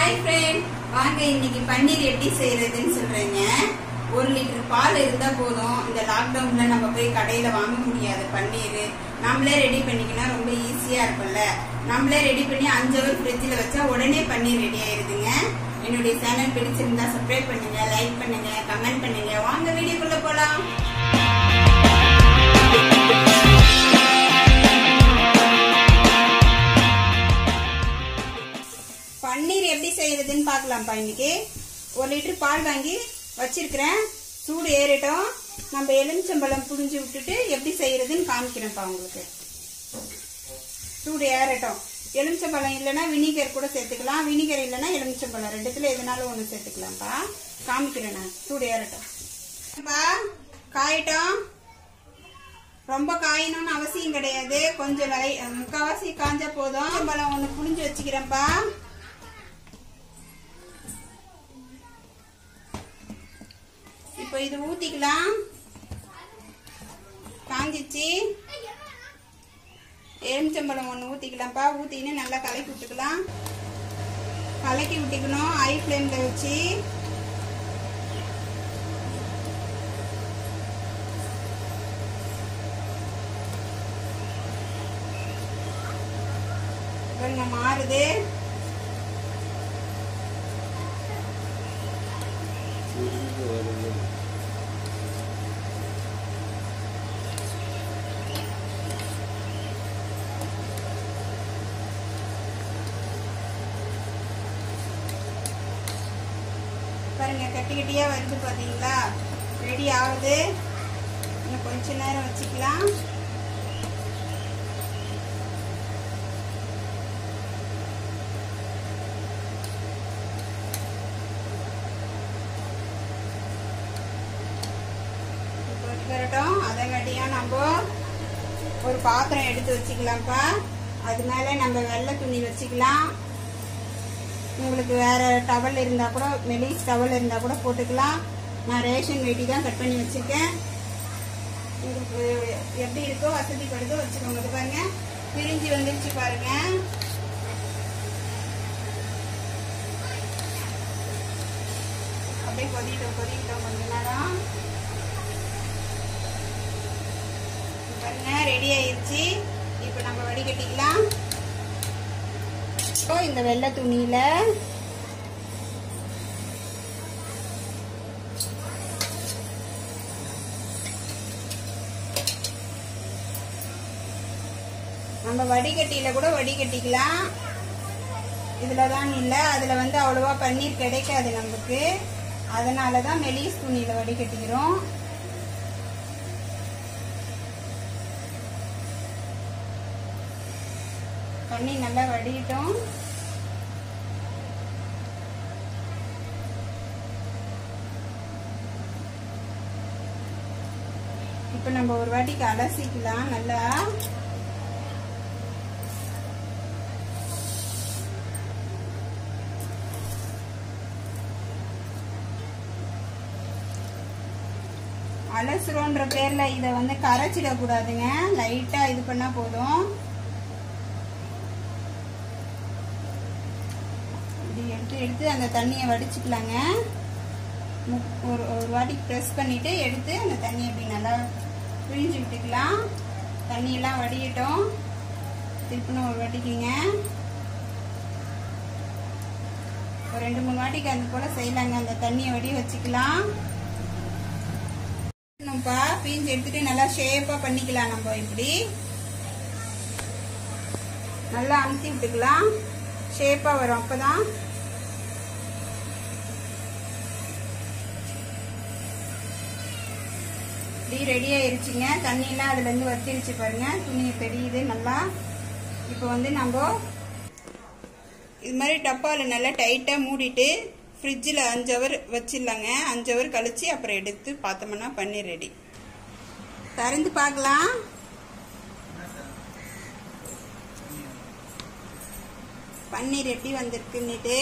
hi friend வாங்க இன்னைக்கு பன்னீர் எப்படி செய்யறதுன்னு சொல்றேங்க ஒரு லிட்டர் பால் இருந்தா போதும் இந்த லாக்டவுன்ல நம்ம போய் கடையில வாங்க முடியாது பன்னீர் நம்மளே ரெடி பண்ணிக்கினா ரொம்ப ஈஸியா இருக்கும்ல நம்மளே ரெடி பண்ணி அஞ்சு ஹவர் ஃப்ரிட்ஜில் வச்சா உடனே பன்னீர் ரெடி ஆயிருதுங்க என்னுடைய சேனல் பிடிச்சிருந்தா சப்ஸ்கிரைப் பண்ணுங்க லைக் பண்ணுங்க கமெண்ட் பண்ணுங்க வாங்க வீடியோக்குள்ள போலாம் பன்னீர் எப்படி செய்யறதுன்னு பார்க்கலாம்ப்பா இன்னைக்கு ஒரு லிட்டர் பால் வாங்கி வச்சிருக்கிறேன் சூடு ஏறிட்டோம் நம்ம எலுமிச்சம்பழம் புழிஞ்சு விட்டுட்டு எப்படி செய்யறதுன்னு காமிக்கிறேன்ப்பா உங்களுக்கு சூடு ஏறட்டும் எலுமிச்சம்பழம் இல்லைன்னா வினிகர் கூட சேர்த்துக்கலாம் வினிகர் இல்லைன்னா எலுமிச்சம்பழம் ரெண்டுத்துல எதுனாலும் ஒன்று சேர்த்துக்கலாம்ப்பா காமிக்கிறேன் நான் சூடு ஏறட்டும் பா காயட்டும் ரொம்ப காயணும்னு அவசியம் கிடையாது கொஞ்சம் லை முக்காவாசி காஞ்சா போதும் பழம் ஒன்று புளிஞ்சு வச்சுக்கிறேன்ப்பா இப்போ இது ஊத்திக்கலாம் காஞ்சிச்சு எலுமிச்சம்பழம் ஒன்று ஊற்றிக்கலாம்ப்பா ஊற்றின்னு நல்லா கலக்கி விட்டுக்கலாம் கலக்கி விட்டுக்கணும் ஹை ஃப்ளேமில் வச்சு பாருங்க மாறுது பாருங்க கட்டி கட்டியா வருது பாத்தீங்களா ரெடி ஆகுது இன்னும் கொஞ்ச நேரம் வச்சுக்கலாம் வரட்டும் அதங்காட்டியும் நம்ம ஒரு பாத்திரம் எடுத்து வச்சுக்கலாம்ப்பா அது மேலே நம்ம வெள்ளை துணி வச்சுக்கலாம் உங்களுக்கு வேற டவல் இருந்தால் கூட மெலிஸ் டவல் இருந்தால் கூட போட்டுக்கலாம் நான் ரேஷன் வெட்டி தான் கட் பண்ணி வச்சுருக்கேன் உங்களுக்கு எப்படி இருக்கோ வசதிப்படுதோ வச்சுக்கோங்க இது பாருங்க பிரிஞ்சு வந்துருச்சு பாருங்க அப்படியே கொதிட்டோம் கொதிக்கிட்டோம் கொஞ்ச நேரம் பாருங்க ரெடி ஆயிடுச்சு இப்போ நம்ம வடிகட்டிக்கலாம் இப்போ இந்த வெள்ளை துணியில நம்ம வடிகட்டியில கூட வடிகட்டிக்கலாம் இதுல தான் இல்லை அதுல வந்து அவ்வளவா பன்னீர் கிடைக்காது நமக்கு அதனால தான் மெலிஸ் துணியில வடிகட்டிக்கிறோம் தண்ணி நல்லா வடிட்டோம் இப்போ நம்ம ஒரு வாட்டிக்கு அலசிக்கலாம் நல்லா அலசுறோன்ற பேர்ல இதை வந்து கரைச்சிடக்கூடாதுங்க லைட்டா இது பண்ணா போதும் இப்படி எடுத்து எடுத்து அந்த தண்ணியை வடிச்சுக்கலாங்க ஒரு ஒரு வாட்டி ப்ரெஸ் பண்ணிட்டு எடுத்து அந்த தண்ணியை இப்படி நல்லா பிழிஞ்சு விட்டுக்கலாம் தண்ணியெல்லாம் வடியட்டும் திருப்பின ஒரு வாட்டிக்குங்க ஒரு ரெண்டு மூணு வாட்டிக்கு அந்த போல செய்யலாங்க அந்த தண்ணியை வடி வச்சுக்கலாம் பா பீஞ்சு எடுத்துட்டு நல்லா ஷேப்பா பண்ணிக்கலாம் நம்ம இப்படி நல்லா அமுத்தி விட்டுக்கலாம் ஷேப்பா வரும் அப்பதான் இப்படி ரெடி ஆயிருச்சுங்க தண்ணியெல்லாம் அதுல இருந்து வத்திருச்சு பாருங்க துணி தெரியுது நல்லா இப்போ வந்து நம்ம இது மாதிரி டப்பாவில் நல்லா டைட்டாக மூடிட்டு ஃப்ரிட்ஜில் அஞ்சு ஹவர் வச்சிடலாங்க அஞ்சு ஹவர் கழிச்சு அப்புறம் எடுத்து பார்த்தோம்னா பன்னீர் ரெடி திறந்து பார்க்கலாம் பன்னீர் எப்படி வந்திருக்குன்னுட்டு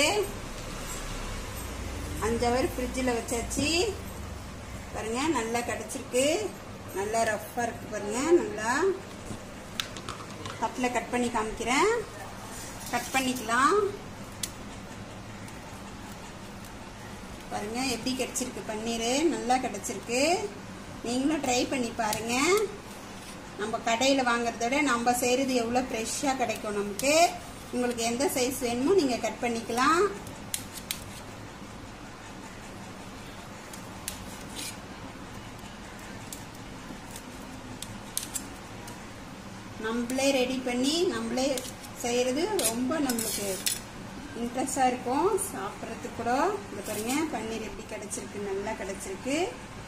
அஞ்சு ஹவர் ஃப்ரிட்ஜில் வச்சாச்சு பாருங்க நல்லா கிடச்சிருக்கு நல்லா ரஃப்பாக இருக்கு பாருங்க நல்லா கப்பில் கட் பண்ணி காமிக்கிறேன் கட் பண்ணிக்கலாம் பாருங்க எப்படி கிடைச்சிருக்கு பன்னீர் நல்லா கிடைச்சிருக்கு நீங்களும் ட்ரை பண்ணி பாருங்க நம்ம கடையில் வாங்குறத விட நம்ம செய்கிறது எவ்வளோ ஃப்ரெஷ்ஷாக கிடைக்கும் நமக்கு உங்களுக்கு எந்த சைஸ் வேணுமோ நீங்கள் கட் பண்ணிக்கலாம் நம்மளே ரெடி பண்ணி நம்மளே செய்கிறது ரொம்ப நம்மளுக்கு இன்ட்ரெஸ்டாக இருக்கும் சாப்பிட்றதுக்கு கூட இந்த பாருங்க பன்னீர் எப்படி கிடச்சிருக்கு நல்லா கிடச்சிருக்கு